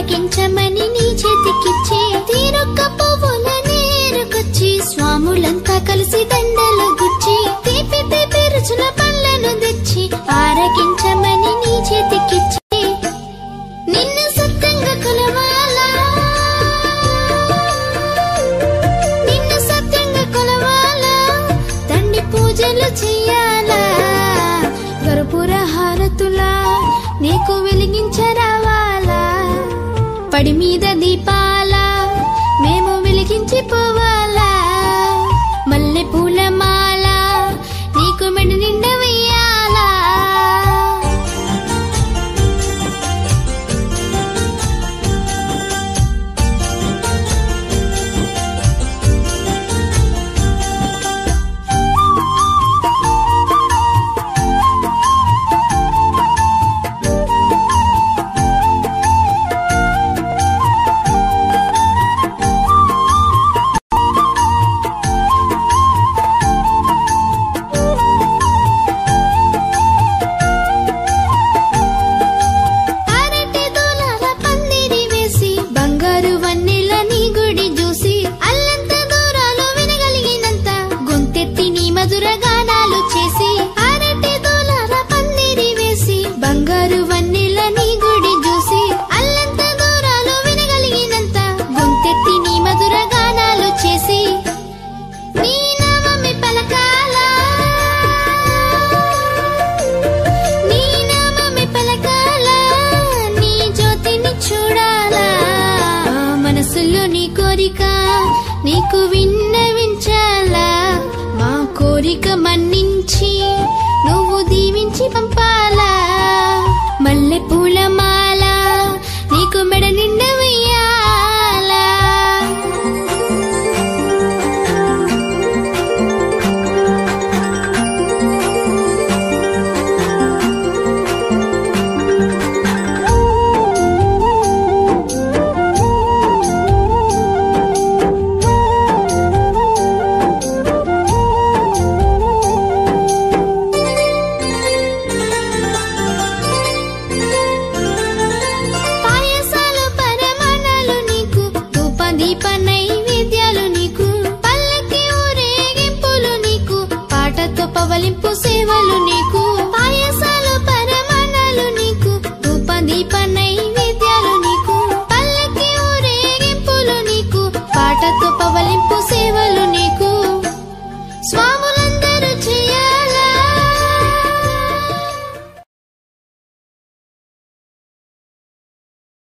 ఆరగించమని నీ చేతికిచ్చి తీరొక్క పువ్వుల నేరుకొచ్చి స్వాములంతా కలిసి దండలు గుచ్చి తీపి తీపి రుచుల పళ్ళను తెచ్చి ఆరగించమని నీ చేతికిచ్చి నిన్ను సత్యంగా కొలవాలా నిన్ను సత్యంగా కొలవాలా తండ్రి పూజలు చెయ్యాలా గరుపుర హారతులా నీకు వెలిగించరావాలా పడి మీద దీపాల మేము వెలిగించి పోవాలా మల్లె పూల మాల నీకు మెడ నిండా వెయ్యాలా అరటి దూలాల పందిరి వేసి బంగారు వన్నెల నీ గుడి చూసి అల్లంత దూరాలు వినగలిగినంత గొంతెత్తి నీ మధుర గానాలు చేసి అరటి దూలాల పందిరి వేసి బంగారు వన్నెల నీ గుడి చూసి అల్లంత దూరాలు వినగలిగినంత గొంతెత్తి నీ మధుర గానాలు చేసి నీ నామమే పలకాలా నీ నామమే పలకాలా నీ జ్యోతిని చూడాలా ఆ మనసులో నీ కోరిక నీకు విన్నవించాలా మా కోరిక మన్నించి నువ్వు దీవించి పంపాలా మల్లె పూల మాల నీకు మెడ నిండా వెయ్యాలా పాయసాలు పరమాణాలు నీకు ధూప దీప నైవేద్యాలు నీకు పల్లకి ఊరేగింపులు నీకు పాటతో పవలింపు సేవలు నీకు